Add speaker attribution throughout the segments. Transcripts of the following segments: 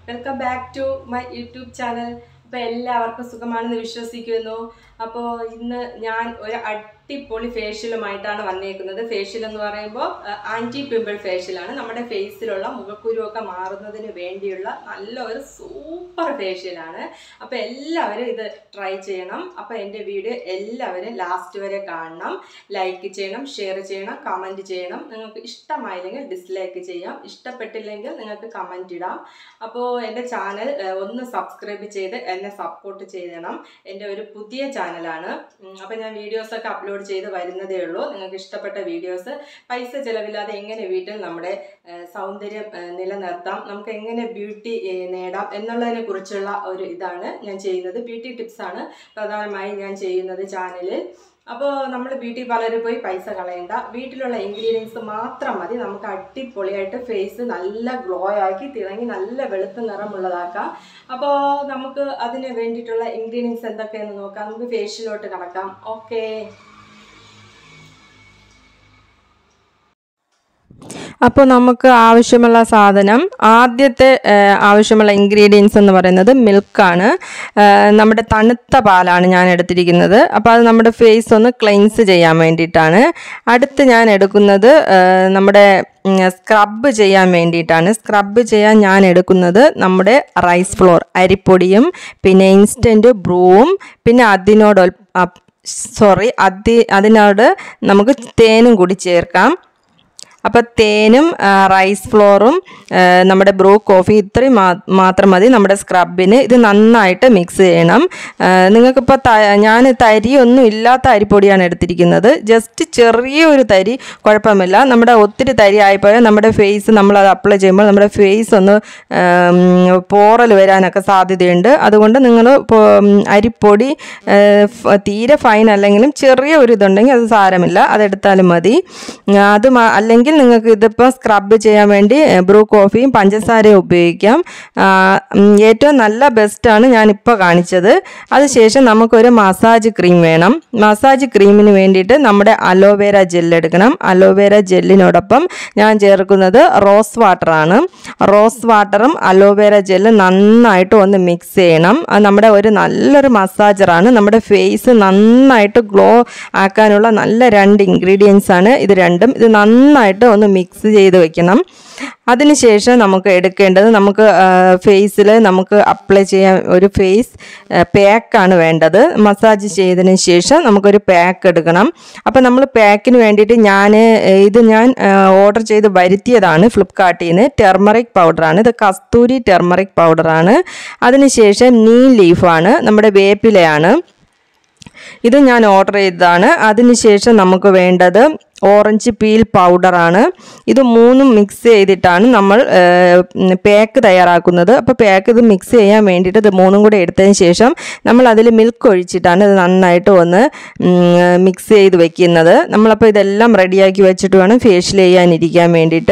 Speaker 1: welcome back to my YouTube channel അപ്പോൾ എല്ലാവർക്കും സുഖമാണെന്ന് വിശ്വസിക്കുന്നു അപ്പോൾ ഇന്ന് ഞാൻ ഒരു അടിപൊളി ഫേഷ്യലുമായിട്ടാണ് വന്നേക്കുന്നത് ഫേഷ്യൽ എന്ന് പറയുമ്പോൾ ആൻറ്റി പിമ്പിൾ ഫേഷ്യലാണ് നമ്മുടെ ഫേസിലുള്ള മുഖക്കുരുവൊക്കെ മാറുന്നതിന് വേണ്ടിയുള്ള നല്ല ഒരു സൂപ്പർ ഫേഷ്യലാണ് അപ്പോൾ എല്ലാവരും ഇത് ട്രൈ ചെയ്യണം അപ്പോൾ എൻ്റെ വീഡിയോ എല്ലാവരും ലാസ്റ്റ് വരെ കാണണം ലൈക്ക് ചെയ്യണം ഷെയർ ചെയ്യണം കമൻറ്റ് ചെയ്യണം നിങ്ങൾക്ക് ഇഷ്ടമായില്ലെങ്കിൽ ഡിസ്ലൈക്ക് ചെയ്യാം ഇഷ്ടപ്പെട്ടില്ലെങ്കിൽ നിങ്ങൾക്ക് കമൻറ്റ് ഇടാം അപ്പോൾ എൻ്റെ ചാനൽ ഒന്ന് സബ്സ്ക്രൈബ് ചെയ്ത് എന്നെ സപ്പോർട്ട് ചെയ്യണം എൻ്റെ ഒരു പുതിയ ചാനലാണ് അപ്പോൾ ഞാൻ വീഡിയോസൊക്കെ അപ്ലോഡ് ചെയ്ത് വരുന്നതേ ഉള്ളൂ നിങ്ങൾക്ക് ഇഷ്ടപ്പെട്ട വീഡിയോസ് പൈസ ചിലവില്ലാതെ എങ്ങനെ വീട്ടിൽ നമ്മുടെ ഏഹ്, സൗന്ദര്യം ഏഹ്, നിലനിർത്താം നമുക്ക് എങ്ങനെ ബ്യൂട്ടി ഏഹ്, നേടാം എന്നുള്ളതിനെ കുറിച്ചുള്ള ഒരു ഇതാണ് ഞാൻ ചെയ്യുന്നത് ബ്യൂട്ടി ടിപ്സാണ് പ്രധാനമായും ഞാൻ ചെയ്യുന്നത് ചാനലിൽ അപ്പോൾ നമ്മൾ ബ്യൂട്ടി പാർലറിൽ പോയി പൈസ കളയണ്ട വീട്ടിലുള്ള ഇൻഗ്രീഡിയൻസ് മാത്രം മതി നമുക്ക് അടിപൊളിയായിട്ട് ഫേസ് നല്ല ഗ്ലോ ആക്കി തിളങ്ങി നല്ല വെളുത്ത നിറമുള്ളതാക്കാം അപ്പോൾ നമുക്ക് അതിന് വേണ്ടിയിട്ടുള്ള ഇൻഗ്രീഡിയൻസ് എന്തൊക്കെയെന്ന് നോക്കാം നമുക്ക് ഫേഷ്യലോട്ട് കടക്കാം ഓക്കേ
Speaker 2: അപ്പോൾ നമുക്ക് ആവശ്യമുള്ള സാധനം ആദ്യത്തെ ആ, ആവശ്യമുള്ള ഇൻഗ്രീഡിയൻസ് എന്ന് പറയുന്നത് മിൽക്കാണ് നമ്മുടെ തണുത്ത പാലാണ് ഞാൻ എടുത്തിരിക്കുന്നത് അപ്പോൾ അത് നമ്മുടെ ഫേസ് ഒന്ന് ക്ലെൻസ് ചെയ്യാൻ വേണ്ടിയിട്ടാണ് അടുത്ത് ഞാൻ എടുക്കുന്നത് ആ, നമ്മുടെ സ്ക്രബ് ചെയ്യാൻ വേണ്ടിയിട്ടാണ് സ്ക്രബ് ചെയ്യാൻ ഞാൻ എടുക്കുന്നത് നമ്മുടെ റൈസ് ഫ്ലോർ അരിപ്പൊടിയും പിന്നെ ഇൻസ്റ്റൻറ്റ് ബ്രൂവും പിന്നെ അതിനോട് സോറി അതി അതിനോട് നമുക്ക് തേനും കൂടി ചേർക്കാം അപ്പോൾ തേനും ആ, റൈസ് ഫ്ലോറും ആ, നമ്മുടെ ബ്രൂ കോഫി ഇത്രയും മാ- മാത്രം മതി നമ്മുടെ സ്ക്രബിന് ഇത് നന്നായിട്ട് മിക്സ് ചെയ്യണം ആ, നിങ്ങൾക്കിപ്പോൾ ത ഞാൻ തരി ഒന്നും ഇല്ലാത്ത അരിപ്പൊടിയാണ് എടുത്തിരിക്കുന്നത് ജസ്റ്റ് ചെറിയൊരു തരി കുഴപ്പമില്ല നമ്മുടെ ഒത്തിരി തരി ആയിപ്പോയാൽ നമ്മുടെ ഫേസ് നമ്മളത് അപ്ലൈ ചെയ്യുമ്പോൾ നമ്മുടെ ഫേസ് ഒന്ന് ആം, പോറൽ വരാനൊക്കെ സാധ്യതയുണ്ട് അതുകൊണ്ട് നിങ്ങൾ അരിപ്പൊടി ആ, ഫ- തീരെ ഫൈൻ അല്ലെങ്കിലും ചെറിയ ഒരു ഇതുണ്ടെങ്കിൽ അത് സാരമില്ല അതെടുത്താലും മതി ആ, അത് മ- അല്ലെങ്കിൽ നിങ്ങൾക്ക് ഇതിപ്പോൾ സ്ക്രബ് ചെയ്യാൻ വേണ്ടി ബ്രൂ കോഫിയും പഞ്ചസാരയും ഉപയോഗിക്കാം ആ, ഉം, ഏറ്റവും നല്ല ബെസ്റ്റാണ് ഞാനിപ്പോൾ കാണിച്ചത് അതിനുശേഷം നമുക്കൊരു മസാജ് ക്രീം വേണം മസാജ് ക്രീമിന് വേണ്ടിയിട്ട് നമ്മുടെ അലോവേര ജെൽ എടുക്കണം അലോവേര ജെല്ലിനോടൊപ്പം ഞാൻ ചേർക്കുന്നത് റോസ് വാട്ടറാണ് റോസ് വാട്ടറും അലോവേര ജെല്ലും നന്നായിട്ട് ഒന്ന് മിക്സ് ചെയ്യണം അത് നമ്മുടെ ഒരു നല്ലൊരു മസാജറാണ് നമ്മുടെ ഫേസ് നന്നായിട്ട് ഗ്ലോ ആക്കാനുള്ള നല്ല രണ്ട് ഇൻഗ്രീഡിയൻസ് ആണ് ഇത് രണ്ടും ഇത് നന്നായിട്ട് ഒന്ന് മിക്സ് ചെയ്ത് വെക്കണം അതിനുശേഷം നമുക്ക് എടുക്കേണ്ടത് നമുക്ക് ഫേസിൽ നമുക്ക് അപ്ലൈ ചെയ്യാൻ ഒരു ഫേസ് പാക്കാണ് വേണ്ടത് മസാജ് ചെയ്തതിന് ശേഷം നമുക്കൊരു പാക്ക് എടുക്കണം അപ്പോൾ നമ്മൾ പാക്കിന് വേണ്ടിയിട്ട് ഞാൻ ഇത് ഞാൻ ഓർഡർ ചെയ്ത് വരുത്തിയതാണ് ഫ്ലിപ്കാർട്ടിൽ നിന്ന് ടെർമറിക് പൗഡറാണ് ഇത് കസ്തൂരി ടെർമറിക് പൗഡറാണ് അതിനുശേഷം നീ ലീഫാണ് നമ്മുടെ വേപ്പിലയാണ് ഇത് ഞാൻ ഓർഡർ ചെയ്തതാണ് അതിനുശേഷം നമുക്ക് വേണ്ടത് ഓറഞ്ച് പീൽ പൗഡറാണ് ഇത് മൂന്നും മിക്സ് ചെയ്തിട്ടാണ് നമ്മൾ പാക്ക് തയ്യാറാക്കുന്നത് അപ്പോൾ പാക്ക് ഇത് മിക്സ് ചെയ്യാൻ വേണ്ടിയിട്ട് ഇത് മൂന്നും കൂടെ എടുത്തതിന് ശേഷം നമ്മൾ അതിൽ മിൽക്ക് ഒഴിച്ചിട്ടാണ് ഇത് നന്നായിട്ട് ഒന്ന് മിക്സ് ചെയ്ത് വെക്കുന്നത് നമ്മളപ്പോൾ ഇതെല്ലാം റെഡിയാക്കി വെച്ചിട്ട് വേണം ഫേഷ്യൽ ചെയ്യാനിരിക്കാൻ വേണ്ടിയിട്ട്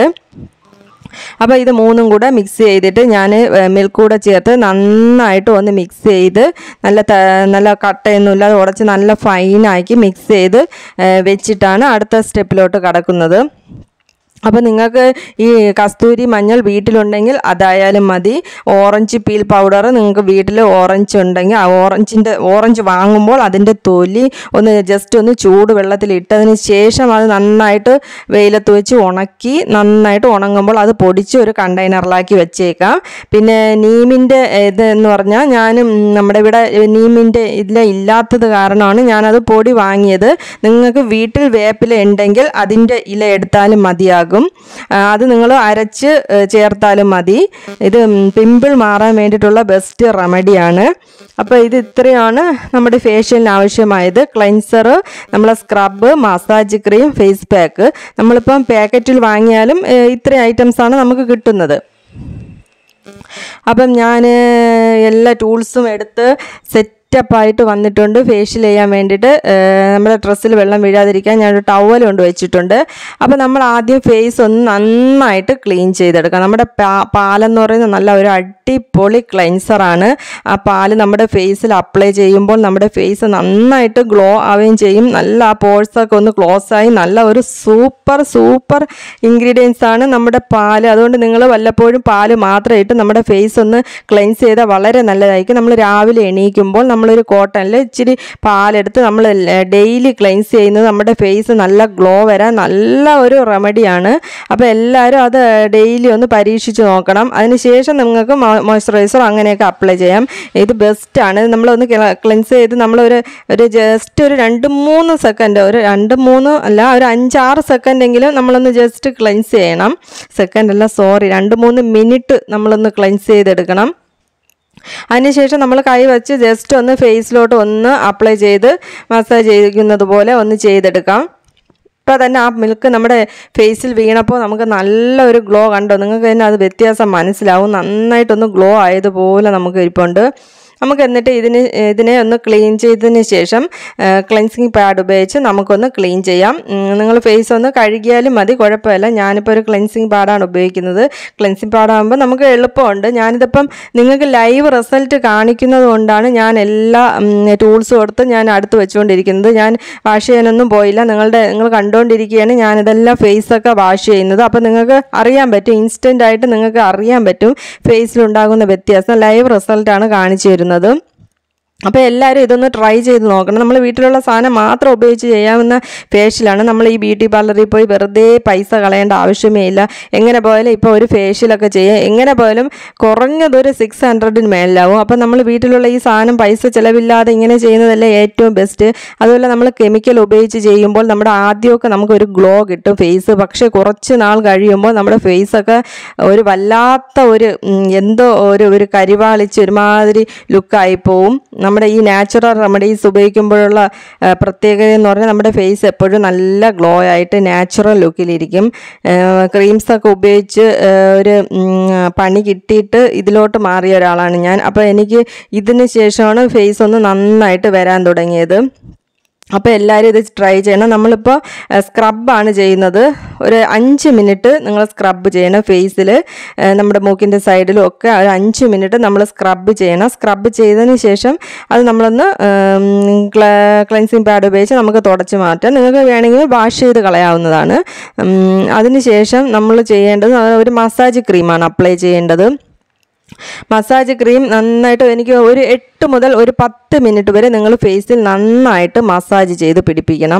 Speaker 2: അപ്പോൾ ഇത് മൂന്നും കൂടെ മിക്സ് ചെയ്തിട്ട് ഞാൻ മിൽക്ക് കൂടെ ചേർത്ത് നന്നായിട്ട് ഒന്ന് മിക്സ് ചെയ്ത് നല്ല ത- നല്ല കട്ടയൊന്നും ഇല്ലാതെ ഉടച്ച് നല്ല ഫൈനാക്കി മിക്സ് ചെയ്ത് ഏ, വെച്ചിട്ടാണ് അടുത്ത സ്റ്റെപ്പിലോട്ട് കടക്കുന്നത് അപ്പോൾ നിങ്ങൾക്ക് ഈ കസ്തൂരി മഞ്ഞൾ വീട്ടിലുണ്ടെങ്കിൽ അതായാലും മതി ഓറഞ്ച് പീൽ പൗഡർ നിങ്ങൾക്ക് വീട്ടിൽ ഓറഞ്ച് ഉണ്ടെങ്കിൽ ആ ഓറഞ്ചിൻ്റെ ഓറഞ്ച് വാങ്ങുമ്പോൾ അതിൻ്റെ തൊലി ഒന്ന് ജസ്റ്റ് ഒന്ന് ചൂട് വെള്ളത്തിൽ ഇട്ടതിന് ശേഷം അത് നന്നായിട്ട് വെയിലത്ത് വെച്ച് ഉണക്കി നന്നായിട്ട് ഉണങ്ങുമ്പോൾ അത് പൊടിച്ച് ഒരു കണ്ടെയ്നറിലാക്കി വെച്ചേക്കാം പിന്നെ നീമിൻ്റെ ഇത് എന്ന് പറഞ്ഞാൽ ഞാനും നമ്മുടെ ഇവിടെ നീമിൻ്റെ ഇല്ല ഇല്ലാത്തത് കാരണമാണ് ഞാനത് പൊടി വാങ്ങിയത് നിങ്ങൾക്ക് വീട്ടിൽ വേപ്പില ഉണ്ടെങ്കിൽ അതിൻ്റെ ഇല എടുത്താലും മതിയാകും ആ, അത് നിങ്ങൾ അരച്ച് ഏ, ചേർത്താലും മതി ഇത് പിമ്പിൾ മാറാൻ വേണ്ടിയിട്ടുള്ള ബെസ്റ്റ് റെമഡിയാണ് അപ്പോൾ ഇത് ഇത്രയാണ് നമ്മുടെ ഫേഷ്യലിന് ആവശ്യമായത് ക്ലെൻസർ നമ്മളെ scrub massage cream face pack നമ്മളിപ്പം പാക്കറ്റിൽ വാങ്ങിയാലും ഏ, ഇത്രയും ഐറ്റംസാണ് നമുക്ക് കിട്ടുന്നത് അപ്പം ഞാൻ എല്ലാ ടൂൾസും എടുത്ത് സെറ്റ് സെറ്റപ്പായിട്ട് വന്നിട്ടുണ്ട് ഫേഷ്യൽ ചെയ്യാൻ വേണ്ടിയിട്ട് ഏഹ് നമ്മുടെ ഡ്രസ്സിൽ വെള്ളം വീഴാതിരിക്കാൻ ഞാനൊരു ടവൽ കൊണ്ട് വെച്ചിട്ടുണ്ട് അപ്പോൾ നമ്മൾ ആദ്യം ഫേസ് ഒന്ന് നന്നായിട്ട് ക്ലീൻ ചെയ്തെടുക്കാം നമ്മുടെ പാ- പാലെന്ന് പറയുന്നത് നല്ല ഒരു അടിപൊളി ക്ലെൻസറാണ് ആ പാല് നമ്മുടെ ഫേസിൽ അപ്ലൈ ചെയ്യുമ്പോൾ നമ്മുടെ ഫേസ് നന്നായിട്ട് ഗ്ലോ ആവുകയും ചെയ്യും നല്ല ആ പോഴ്സൊക്കെ ഒന്ന് ക്ലോസ് ആയി നല്ല ഒരു സൂപ്പർ സൂപ്പർ ഇൻഗ്രീഡിയൻസ് ആണ് നമ്മുടെ പാല് അതുകൊണ്ട് നിങ്ങൾ വല്ലപ്പോഴും പാല് മാത്രം ഇട്ട് നമ്മുടെ ഫേസ് ഒന്ന് ക്ലെൻസ് ചെയ്താൽ വളരെ നല്ലതായിരിക്കും നമ്മൾ രാവിലെ എണീക്കുമ്പോൾ നമ്മളൊരു കോട്ടണിൽ ഇച്ചിരി പാലെടുത്ത് നമ്മൾ ഡെയിലി ക്ലെൻസ് ചെയ്യുന്നത് നമ്മുടെ ഫേസ് നല്ല ഗ്ലോ വരാൻ നല്ല ഒരു റെമഡിയാണ് അപ്പോൾ എല്ലാവരും അത് ഡെയിലി ഒന്ന് പരീക്ഷിച്ച് നോക്കണം അതിനുശേഷം നിങ്ങൾക്ക് മോയ്സ്ചറൈസർ അങ്ങനെയൊക്കെ അപ്ലൈ ചെയ്യാം ഇത് ബെസ്റ്റാണ് നമ്മളൊന്ന് ക്ലെൻസ് ചെയ്ത് നമ്മളൊരു ഒരു ജസ്റ്റ് ഒരു രണ്ട് മൂന്ന് സെക്കൻഡ് ഒരു രണ്ട് മൂന്ന് അല്ല ഒരു അഞ്ചാറ് സെക്കൻഡെങ്കിലും നമ്മളൊന്ന് ജസ്റ്റ് ക്ലെൻസ് ചെയ്യണം സെക്കൻഡ് അല്ല സോറി രണ്ട് മൂന്ന് മിനിറ്റ് നമ്മളൊന്ന് ക്ലെൻസ് ചെയ്തെടുക്കണം അതിനുശേഷം നമ്മൾ കൈ വെച്ച് ജസ്റ്റ് ഒന്ന് ഫേസിലോട്ട് ഒന്ന് അപ്ലൈ ചെയ്ത് മസാജ് ചെയ്യുന്നത് പോലെ ഒന്ന് ചെയ്തെടുക്കാം ഇപ്പോൾ തന്നെ ആ മിൽക്ക് നമ്മുടെ ഫേസിൽ വീണപ്പോൾ നമുക്ക് നല്ലൊരു ഗ്ലോ കണ്ടോ നിങ്ങൾക്ക് തന്നെ അത് വ്യത്യാസം മനസ്സിലാവും നന്നായിട്ടൊന്ന് ഗ്ലോ ആയതുപോലെ നമുക്ക് ഇരിപ്പുണ്ട് നമുക്ക് എന്നിട്ട് ഇതിന് ഇതിനെ ഒന്ന് ക്ലീൻ ചെയ്തതിന് ശേഷം ക്ലെൻസിങ് പാഡ് ഉപയോഗിച്ച് നമുക്കൊന്ന് ക്ലീൻ ചെയ്യാം നിങ്ങൾ ഫേസ് ഒന്ന് കഴുകിയാലും മതി കുഴപ്പമില്ല ഞാനിപ്പോൾ ഒരു ക്ലെൻസിങ് പാഡാണ് ഉപയോഗിക്കുന്നത് ക്ലെൻസിങ് പാഡാകുമ്പോൾ നമുക്ക് എളുപ്പമുണ്ട് ഞാനിതിപ്പം നിങ്ങൾക്ക് ലൈവ് റിസൾട്ട് കാണിക്കുന്നത് കൊണ്ടാണ് ഞാൻ എല്ലാ ടൂൾസും എടുത്ത് ഞാൻ അടുത്ത് വെച്ചുകൊണ്ടിരിക്കുന്നത് ഞാൻ വാഷ് ചെയ്യാനൊന്നും പോയില്ല നിങ്ങളുടെ നിങ്ങൾ കണ്ടുകൊണ്ടിരിക്കുകയാണ് ഞാനിതെല്ലാം ഫേസൊക്കെ വാഷ് ചെയ്യുന്നത് അപ്പോൾ നിങ്ങൾക്ക് അറിയാൻ പറ്റും ഇൻസ്റ്റൻ്റ് ആയിട്ട് നിങ്ങൾക്ക് അറിയാൻ പറ്റും ഫേസിലുണ്ടാകുന്ന വ്യത്യാസം ലൈവ് റിസൾട്ടാണ് കാണിച്ചു തരുന്നത് അപ്പോൾ എല്ലാവരും ഇതൊന്ന് ട്രൈ ചെയ്ത് നോക്കണം നമ്മൾ വീട്ടിലുള്ള സാധനം മാത്രം ഉപയോഗിച്ച് ചെയ്യാവുന്ന ഫേഷ്യലാണ് നമ്മൾ ഈ ബ്യൂട്ടി പാർലറിൽ പോയി വെറുതെ പൈസ കളയേണ്ട ആവശ്യമേ ഇല്ല എങ്ങനെ പോയാലും ഇപ്പോൾ ഒരു ഫേഷ്യലൊക്കെ ചെയ്യുക എങ്ങനെ പോയാലും കുറഞ്ഞതൊരു സിക്സ് ഹൺഡ്രഡിന് മേളിലാവും അപ്പോൾ നമ്മൾ വീട്ടിലുള്ള ഈ സാധനം പൈസ ചിലവില്ലാതെ ഇങ്ങനെ ചെയ്യുന്നതല്ലേ ഏറ്റവും ബെസ്റ്റ് അതുപോലെ നമ്മൾ കെമിക്കൽ ഉപയോഗിച്ച് ചെയ്യുമ്പോൾ നമ്മുടെ ആദ്യമൊക്കെ നമുക്കൊരു ഗ്ലോ കിട്ടും ഫേസ് പക്ഷേ കുറച്ച് നാൾ കഴിയുമ്പോൾ നമ്മുടെ ഫേസൊക്കെ ഒരു വല്ലാത്ത ഒരു ഉം, എന്തോ ഒരു ഒരു കരിവാളിച്ച് ഒരുമാതിരി ലുക്കായി പോവും നമ്മുടെ ഈ നാച്ചുറൽ റെമഡീസ് ഉപയോഗിക്കുമ്പോഴുള്ള ആ, പ്രത്യേകത എന്ന് പറഞ്ഞാൽ നമ്മുടെ ഫേസ് എപ്പോഴും നല്ല ഗ്ലോ ആയിട്ട് നാച്ചുറൽ ലുക്കിലിരിക്കും ക്രീംസൊക്കെ ഉപയോഗിച്ച് ആ, ഒരു ഉം, പണി കിട്ടിയിട്ട് ഇതിലോട്ട് മാറിയ ഒരാളാണ് ഞാൻ അപ്പോൾ എനിക്ക് ഇതിന് ശേഷമാണ് ഫേസ് ഒന്ന് നന്നായിട്ട് വരാൻ തുടങ്ങിയത് അപ്പോൾ എല്ലാവരും ഇത് ട്രൈ ചെയ്യണം നമ്മളിപ്പോൾ സ്ക്രബാണ് ചെയ്യുന്നത് ഒരു അഞ്ച് മിനിറ്റ് നിങ്ങൾ സ്ക്രബ് ചെയ്യണം ഫേസിൽ നമ്മുടെ മൂക്കിൻ്റെ സൈഡിലും ഒക്കെ ഒരു അഞ്ച് മിനിറ്റ് നമ്മൾ സ്ക്രബ് ചെയ്യണം സ്ക്രബ് ചെയ്തതിന് ശേഷം അത് നമ്മളൊന്ന് ക്ലെൻസിങ് പാഡ് ഉപയോഗിച്ച് നമുക്ക് തുടച്ച് മാറ്റാം നിങ്ങൾക്ക് വേണമെങ്കിൽ വാഷ് ചെയ്ത് കളയാവുന്നതാണ് ഉം, അതിന് ശേഷം നമ്മൾ ചെയ്യേണ്ടത് ഒരു മസാജ് ക്രീമാണ് അപ്ലൈ ചെയ്യേണ്ടത് മസാജ് ക്രീം നന്നായിട്ട് എനിക്ക് ഒരു എട്ട് മുതൽ ഒരു പത്ത് മിനിറ്റ് വരെ നിങ്ങൾ ഫേസിൽ നന്നായിട്ട് മസാജ് ചെയ്ത് പിടിപ്പിക്കണം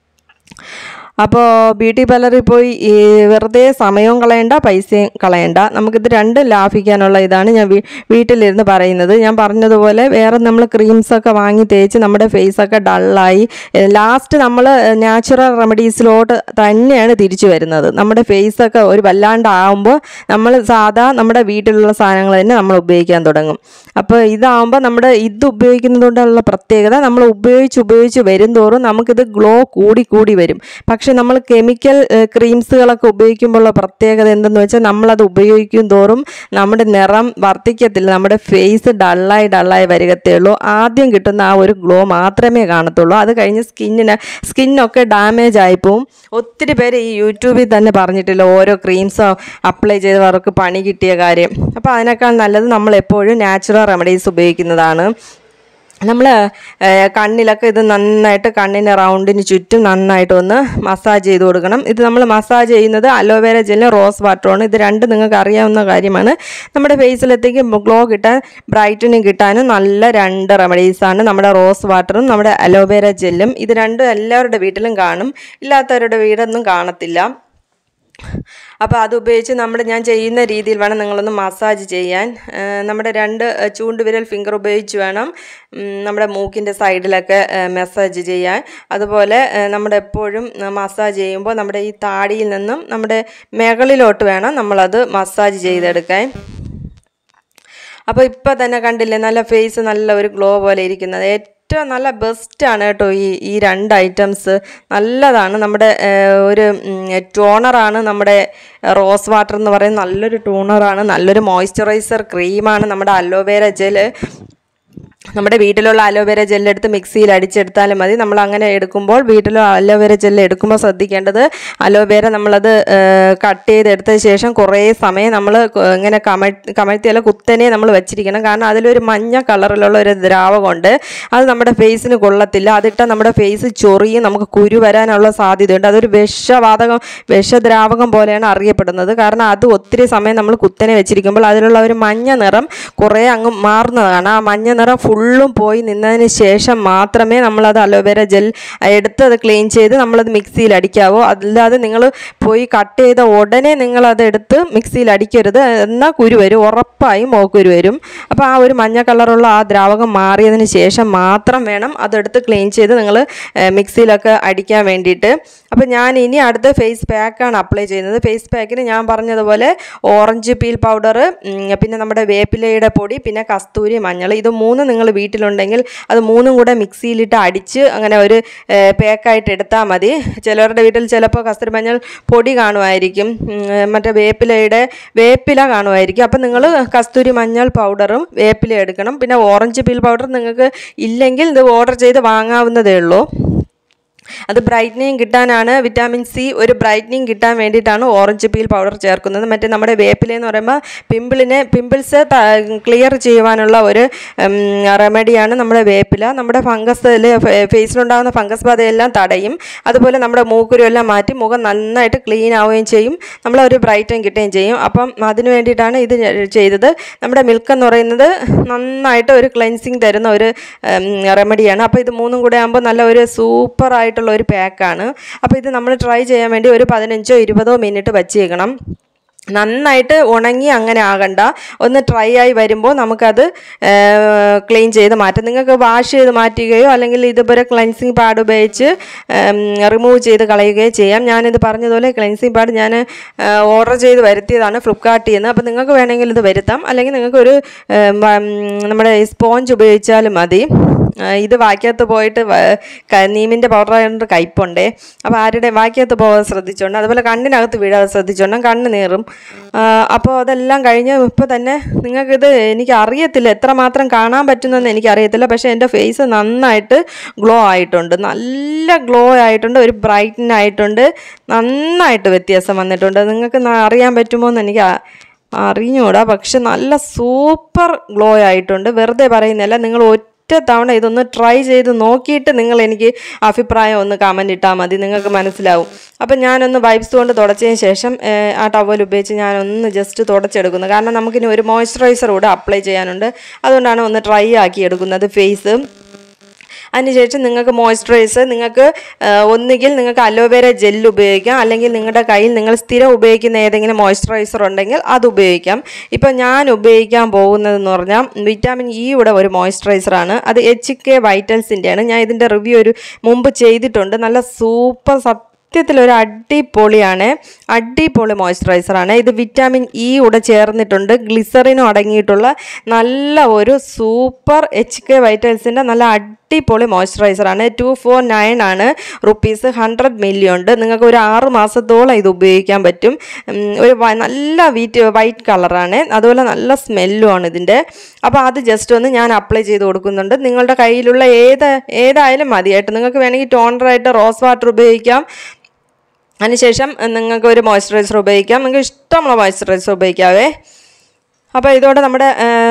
Speaker 2: അപ്പോൾ ബ്യൂട്ടി പാർലറിൽ പോയി ഈ വെറുതെ സമയവും കളയണ്ട പൈസയും കളയണ്ട നമുക്കിത് രണ്ടും ലാഭിക്കാനുള്ള ഇതാണ് ഞാൻ വീ- വീട്ടിലിരുന്ന് പറയുന്നത് ഞാൻ പറഞ്ഞതുപോലെ വേറെ നമ്മൾ ക്രീംസൊക്കെ വാങ്ങി തേച്ച് നമ്മുടെ ഫേസൊക്കെ ഡള്ളായി ലാസ്റ്റ് നമ്മൾ നാച്ചുറൽ റെമഡീസിലോട്ട് തന്നെയാണ് തിരിച്ചു വരുന്നത് നമ്മുടെ ഫേസൊക്കെ ഒരു വല്ലാണ്ടാവുമ്പോൾ നമ്മൾ സാധാ നമ്മുടെ വീട്ടിലുള്ള സാധനങ്ങൾ തന്നെ നമ്മൾ ഉപയോഗിക്കാൻ തുടങ്ങും അപ്പോൾ ഇതാവുമ്പോൾ നമ്മുടെ ഇത് ഉപയോഗിക്കുന്നത് കൊണ്ടുള്ള പ്രത്യേകത നമ്മൾ ഉപയോഗിച്ച് ഉപയോഗിച്ച് വരും തോറും നമുക്കിത് ഗ്ലോ കൂടി കൂടി വരും പക്ഷെ നമ്മൾ കെമിക്കൽ ക്രീംസുകളൊക്കെ ഉപയോഗിക്കുമ്പോഴുള്ള പ്രത്യേകത എന്തെന്ന് വെച്ചാൽ നമ്മളത് ഉപയോഗിക്കും തോറും നമ്മുടെ നിറം വർദ്ധിക്കത്തില്ല നമ്മുടെ ഫേസ് ഡള്ളായി ഡള്ളായി വരികത്തേ ഉള്ളൂ ആദ്യം കിട്ടുന്ന ആ ഒരു ഗ്ലോ മാത്രമേ കാണത്തുള്ളൂ അത് കഴിഞ്ഞ് സ്കിന്നിന് സ്കിന്നൊക്കെ ഡാമേജ് ആയിപ്പോവും ഒത്തിരി പേര് ഈ യൂട്യൂബിൽ തന്നെ പറഞ്ഞിട്ടില്ല ഓരോ ക്രീംസ് അപ്ലൈ ചെയ്തവർക്ക് പണി കിട്ടിയ കാര്യം അപ്പോൾ അതിനേക്കാൾ നല്ലത് നമ്മൾ എപ്പോഴും നാച്ചുറൽ റെമഡീസ് ഉപയോഗിക്കുന്നതാണ് നമ്മൾ കണ്ണിലൊക്കെ ഇത് നന്നായിട്ട് കണ്ണിൻ്റെ റൗണ്ടിന് ചുറ്റും നന്നായിട്ട് ഒന്ന് മസാജ് ചെയ്ത് കൊടുക്കണം ഇത് നമ്മൾ മസാജ് ചെയ്യുന്നത് അലോവേര ജെല്ലും റോസ് വാട്ടറുമാണ് ഇത് രണ്ട് നിങ്ങൾക്ക് അറിയാവുന്ന കാര്യമാണ് നമ്മുടെ ഫേസിലത്തേക്ക് ഗ്ലോ കിട്ടാൻ ബ്രൈറ്റനിങ് കിട്ടാനും നല്ല രണ്ട് റെമഡീസാണ് നമ്മുടെ റോസ് വാട്ടറും നമ്മുടെ അലോവേര ജെല്ലും ഇത് രണ്ടും എല്ലാവരുടെ വീട്ടിലും കാണും ഇല്ലാത്തവരുടെ വീടൊന്നും കാണത്തില്ല അപ്പോൾ അത് ഉപയോഗിച്ച് നമ്മുടെ ഞാൻ ചെയ്യുന്ന രീതിയിൽ വേണം നിങ്ങളൊന്ന് മസാജ് ചെയ്യാൻ ആ, നമ്മുടെ രണ്ട് ആ, ചൂണ്ടുവിരൽ ഫിംഗർ ഉപയോഗിച്ച് വേണം ഉം, നമ്മുടെ മൂക്കിൻ്റെ സൈഡിലൊക്കെ മസാജ് ചെയ്യാൻ അതുപോലെ ആ, നമ്മുടെ എപ്പോഴും മസാജ് ചെയ്യുമ്പോൾ നമ്മുടെ ഈ താടിയിൽ നിന്നും നമ്മുടെ മുകളിലോട്ട് വേണം നമ്മളത് മസാജ് ചെയ്തെടുക്കാൻ അപ്പോൾ ഇപ്പോൾ തന്നെ കണ്ടില്ലേ നല്ല ഫേസ് നല്ല ഒരു ഗ്ലോ പോലെ ഇരിക്കുന്നത് ഏറ്റവും നല്ല ബെസ്റ്റാണ് കേട്ടോ ഈ ഈ രണ്ട് ഐറ്റംസ് നല്ലതാണ് നമ്മുടെ ഏഹ്, ഒരു ടോണറാണ് നമ്മുടെ റോസ് വാട്ടർ എന്ന് പറയുന്നത് നല്ലൊരു ടോണറാണ് നല്ലൊരു മോയ്സ്ചറൈസർ ക്രീമാണ് നമ്മുടെ അലോവേര ജെല് നമ്മുടെ വീട്ടിലുള്ള അലോവേര ജെല്ലെടുത്ത് മിക്സിയിൽ അടിച്ചെടുത്താലും മതി നമ്മൾ അങ്ങനെ എടുക്കുമ്പോൾ വീട്ടിലുള്ള അലോവേര ജെല്ല് എടുക്കുമ്പോൾ ശ്രദ്ധിക്കേണ്ടത് അലോവേര നമ്മളത് കട്ട് ചെയ്തെടുത്തതിന് ശേഷം കുറേ സമയം നമ്മൾ ഇങ്ങനെ കമഴ് കമഴ്ത്തിയല്ല കുത്തനെ നമ്മൾ വെച്ചിരിക്കണം കാരണം അതിലൊരു മഞ്ഞ കളറിലുള്ള ഒരു ദ്രാവകമുണ്ട് അത് നമ്മുടെ ഫേസിന് കൊള്ളത്തില്ല അതിട്ടാൽ നമ്മുടെ ഫേസ് ചൊറിയും നമുക്ക് കുരു വരാനുള്ള സാധ്യതയുണ്ട് അതൊരു വിഷവാതകം വിഷദ്രാവകം പോലെയാണ് അറിയപ്പെടുന്നത് കാരണം അത് ഒത്തിരി സമയം നമ്മൾ കുത്തനെ വെച്ചിരിക്കുമ്പോൾ അതിലുള്ള ഒരു മഞ്ഞ നിറം കുറേ അങ്ങ് മാറുന്നതാണ് ആ മഞ്ഞ നിറം ഫുള്ളും പോയി നിന്നതിന് ശേഷം മാത്രമേ നമ്മളത് അലോവേര ജെൽ എടുത്ത് അത് ക്ലീൻ ചെയ്ത് നമ്മളത് മിക്സിയിൽ അടിക്കാവൂ അല്ലാതെ നിങ്ങൾ പോയി കട്ട് ചെയ്ത ഉടനെ നിങ്ങളത് എടുത്ത് മിക്സിയിൽ അടിക്കരുത് എന്നാൽ കുരു വരും ഉറപ്പായും മോക്കുരു വരും അപ്പോൾ ആ ഒരു മഞ്ഞ കളറുള്ള ആ ദ്രാവകം മാറിയതിന് ശേഷം മാത്രം വേണം അതെടുത്ത് ക്ലീൻ ചെയ്ത് നിങ്ങൾ മിക്സിയിലൊക്കെ അടിക്കാൻ വേണ്ടിയിട്ട് അപ്പോൾ ഞാൻ ഇനി അടുത്ത ഫേസ് പാക്കാണ് അപ്ലൈ ചെയ്യുന്നത് ഫേസ് പാക്കിന് ഞാൻ പറഞ്ഞതുപോലെ ഓറഞ്ച് പീൽ പൗഡർ പിന്നെ നമ്മുടെ വേപ്പിലയുടെ പൊടി പിന്നെ കസ്തൂരി മഞ്ഞൾ ഇത് മൂന്ന് നിങ്ങൾ വീട്ടിലുണ്ടെങ്കിൽ അത് മൂന്നും കൂടെ മിക്സിയിലിട്ട് അടിച്ച് അങ്ങനെ ഒരു പാക്കായിട്ട് എടുത്താൽ മതി ചിലവരുടെ വീട്ടിൽ ചിലപ്പോൾ കസ്തൂരി മഞ്ഞൾ പൊടി കാണുമായിരിക്കും ഉം, മറ്റേ വേപ്പിലയുടെ വേപ്പില കാണുമായിരിക്കും അപ്പം നിങ്ങൾ കസ്തൂരി മഞ്ഞൾ പൗഡറും വേപ്പില എടുക്കണം പിന്നെ ഓറഞ്ച് പീൽ പൗഡർ നിങ്ങൾക്ക് ഇല്ലെങ്കിൽ ഇത് ഓർഡർ ചെയ്ത് വാങ്ങാവുന്നതേ ഉള്ളൂ അത് ബ്രൈറ്റ്നിങ് കിട്ടാനാണ് വിറ്റാമിൻ സി ഒരു ബ്രൈറ്റ്നിങ് കിട്ടാൻ വേണ്ടിയിട്ടാണ് ഓറഞ്ച് പീൽ പൗഡർ ചേർക്കുന്നത് മറ്റേ നമ്മുടെ വേപ്പില എന്ന് പറയുമ്പോൾ പിമ്പിളിനെ പിമ്പിൾസ് ക്ലിയർ ചെയ്യുവാനുള്ള ഒരു റെമഡിയാണ് നമ്മുടെ വേപ്പില നമ്മുടെ ഫംഗസിൽ ഫേസിലുണ്ടാകുന്ന ഫംഗസ് ബാധയെല്ലാം തടയും അതുപോലെ നമ്മുടെ മൂക്കുരു എല്ലാം മാറ്റി മുഖം നന്നായിട്ട് ക്ലീൻ ആവുകയും ചെയ്യും നമ്മളൊരു ബ്രൈറ്റൻ കിട്ടുകയും ചെയ്യും അപ്പം അതിന് വേണ്ടിയിട്ടാണ് ഇത് ചെയ്തത് നമ്മുടെ മിൽക്ക് എന്ന് പറയുന്നത് നന്നായിട്ട് ഒരു ക്ലെൻസിങ് തരുന്ന ഒരു റെമഡിയാണ് അപ്പോൾ ഇത് മൂന്നും കൂടെ ആകുമ്പോൾ നല്ല ഒരു സൂപ്പർ ആയിട്ടുള്ള ഒരു പാക്കാണ് അപ്പോൾ ഇത് നമ്മൾ ട്രൈ ചെയ്യാൻ വേണ്ടി ഒരു പതിനഞ്ചോ ഇരുപതോ മിനിറ്റ് വച്ചേക്കണം നന്നായിട്ട് ഉണങ്ങി അങ്ങനെ ആകണ്ട ഒന്ന് ഡ്രൈ ആയി വരുമ്പോൾ നമുക്കത് ക്ലീൻ ചെയ്ത് മാറ്റാം നിങ്ങൾക്ക് വാഷ് ചെയ്ത് മാറ്റുകയോ അല്ലെങ്കിൽ ഇതുപോലെ ക്ലെൻസിങ് പാഡ് ഉപയോഗിച്ച് റിമൂവ് ചെയ്ത് കളയുകയോ ചെയ്യാം ഞാനിത് പറഞ്ഞതുപോലെ ക്ലെൻസിങ് പാഡ് ഞാൻ ഓർഡർ ചെയ്ത് വരുത്തിയതാണ് ഫ്ലിപ്കാർട്ടിൽ നിന്ന് അപ്പോൾ നിങ്ങൾക്ക് വേണമെങ്കിൽ ഇത് വരുത്താം അല്ലെങ്കിൽ നിങ്ങൾക്കൊരു ഉം, ഉം, നമ്മുടെ സ്പോഞ്ച് ഉപയോഗിച്ചാലും മതി ആ, ഇത് വാക്കകത്ത് പോയിട്ട് വ- ക- നീമിൻ്റെ പൗഡർ ആയതുകൊണ്ട് കയ്പുണ്ടേ അപ്പോൾ ആരുടെ വാക്കകത്ത് പോകാൻ ശ്രദ്ധിച്ചോണ്ട് അതുപോലെ കണ്ണിനകത്ത് വീഴാതെ ശ്രദ്ധിച്ചോണ്ട് കണ്ണ് നീറും ആ, അപ്പോൾ അതെല്ലാം കഴിഞ്ഞ് ഇപ്പോൾ തന്നെ നിങ്ങൾക്കിത് എനിക്ക് അറിയത്തില്ല എത്രമാത്രം കാണാൻ പറ്റുന്നെന്ന് എനിക്കറിയത്തില്ല പക്ഷേ എൻ്റെ ഫേസ് നന്നായിട്ട് ഗ്ലോ ആയിട്ടുണ്ട് നല്ല ഗ്ലോ ആയിട്ടുണ്ട് ഒരു ബ്രൈറ്റൻ ആയിട്ടുണ്ട് നന്നായിട്ട് വ്യത്യാസം വന്നിട്ടുണ്ട് നിങ്ങൾക്ക് ന- അറിയാൻ പറ്റുമോ എന്ന് എനിക്ക് ആ- അറിഞ്ഞൂടാ പക്ഷെ നല്ല സൂപ്പർ ഗ്ലോ ആയിട്ടുണ്ട് വെറുതെ പറയുന്നില്ല നിങ്ങൾ ഒറ്റ തവണ ഇതൊന്ന് ട്രൈ ചെയ്ത് നോക്കിയിട്ട് നിങ്ങൾ എനിക്ക് അഭിപ്രായം ഒന്ന് കമൻറ്റ് ഇട്ടാൽ മതി നിങ്ങൾക്ക് മനസ്സിലാവും അപ്പം ഞാനൊന്ന് വൈബ്സ് കൊണ്ട് തുടച്ചതിന് ശേഷം ഏഹ്, ആ ടവൽ ഉപയോഗിച്ച് ഞാനൊന്ന് ജസ്റ്റ് തുടച്ചെടുക്കുന്നു കാരണം നമുക്കിനി ഒരു മോയ്സ്ചറൈസർ കൂടെ അപ്ലൈ ചെയ്യാനുണ്ട് അതുകൊണ്ടാണ് ഒന്ന് ട്രൈ ആക്കി എടുക്കുന്നത് ഫേസ് അതിനുശേഷം നിങ്ങൾക്ക് മോയ്സ്ചറൈസർ നിങ്ങൾക്ക് ആ, ഒന്നുകിൽ നിങ്ങൾക്ക് അലോവേര ജെൽ ഉപയോഗിക്കാം അല്ലെങ്കിൽ നിങ്ങളുടെ കയ്യിൽ നിങ്ങൾ സ്ഥിരം ഉപയോഗിക്കുന്ന ഏതെങ്കിലും മോയ്സ്ചറൈസർ ഉണ്ടെങ്കിൽ അത് ഉപയോഗിക്കാം ഇപ്പം ഞാൻ ഉപയോഗിക്കാൻ പോകുന്നതെന്ന് പറഞ്ഞാൽ വിറ്റാമിൻ ഇയുടെ ഒരു മോയ്സ്ചറൈസറാണ് അത് എച്ച് കെ വൈറ്റൽസിൻ്റെയാണ് ഞാൻ ഇതിൻ്റെ റിവ്യൂ ഒരു മുമ്പ് ചെയ്തിട്ടുണ്ട് നല്ല സൂപ്പർ സത്യത്തിൽ ഒരു അടിപൊളിയാണ് അടിപൊളി മോയ്സ്ചറൈസറാണ് ഇത് വിറ്റാമിൻ ഇ കൂടെ ചേർന്നിട്ടുണ്ട് ഗ്ലിസറിനും അടങ്ങിയിട്ടുള്ള നല്ല ഒരു സൂപ്പർ എച്ച് കെ വൈറ്റൽസിൻ്റെ നല്ല അടിപൊളി മോയ്സ്ചറൈസറാണ് ടു ഫോർ നയൻ ആണ് റുപ്പീസ് ഹൺഡ്രഡ് മില്ലി ഉണ്ട് നിങ്ങൾക്ക് ഒരു ആറ് മാസത്തോളം ഇത് ഉപയോഗിക്കാൻ പറ്റും ഉം, ഒരു വ- നല്ല വീറ്റ് വൈറ്റ് കളറാണ് അതുപോലെ നല്ല സ്മെല്ലും ആണ് ഇതിൻ്റെ അപ്പോൾ അത് ജസ്റ്റ് ഒന്ന് ഞാൻ അപ്ലൈ ചെയ്ത് കൊടുക്കുന്നുണ്ട് നിങ്ങളുടെ കയ്യിലുള്ള ഏത് ഏതായാലും മതിയായിട്ട് നിങ്ങൾക്ക് വേണമെങ്കിൽ ടോണറായിട്ട് റോസ് വാട്ടർ ഉപയോഗിക്കാം അതിനുശേഷം നിങ്ങൾക്ക് ഒരു മോയ്സ്ചറൈസർ ഉപയോഗിക്കാം നിങ്ങൾക്ക് ഇഷ്ടമുള്ള മോയ്സ്ചറൈസർ ഉപയോഗിക്കാവേ അപ്പോൾ ഇതോടെ നമ്മുടെ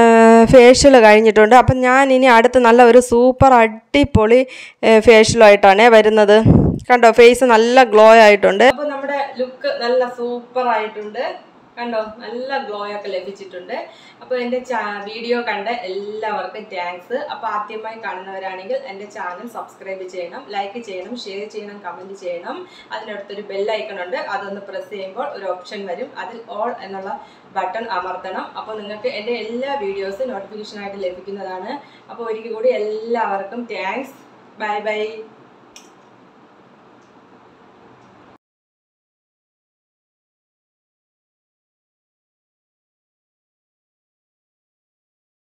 Speaker 2: ഫേഷ്യൽ കഴിഞ്ഞിട്ടുണ്ട് അപ്പം ഞാൻ ഇനി അടുത്ത് നല്ല ഒരു സൂപ്പർ അടിപൊളി ഫേഷ്യലായിട്ടാണ് വരുന്നത് കണ്ടോ ഫേസ് നല്ല ഗ്ലോ ആയിട്ടുണ്ട്
Speaker 1: അപ്പൊ നമ്മുടെ ലുക്ക് നല്ല സൂപ്പർ ആയിട്ടുണ്ട് കണ്ടോ നല്ല ഗ്ലോ ഒക്കെ ലഭിച്ചിട്ടുണ്ട് അപ്പോൾ എൻ്റെ വീഡിയോ കണ്ട എല്ലാവർക്കും താങ്ക്സ് അപ്പോൾ ആദ്യമായി കാണുന്നവരാണെങ്കിൽ എൻ്റെ ചാനൽ സബ്സ്ക്രൈബ് ചെയ്യണം ലൈക്ക് ചെയ്യണം ഷെയർ ചെയ്യണം കമൻറ്റ് ചെയ്യണം അതിനടുത്തൊരു ബെല്ലൈക്കൺ ഉണ്ട് അതൊന്ന് പ്രസ് ചെയ്യുമ്പോൾ ഒരു ഓപ്ഷൻ വരും അതിൽ ഓൾ എന്നുള്ള ബട്ടൺ അമർത്തണം അപ്പോൾ നിങ്ങൾക്ക് എൻ്റെ എല്ലാ വീഡിയോസും നോട്ടിഫിക്കേഷനായിട്ട് ലഭിക്കുന്നതാണ് അപ്പോൾ ഒരിക്കൽ കൂടി എല്ലാവർക്കും താങ്ക്സ് ബൈ ബൈ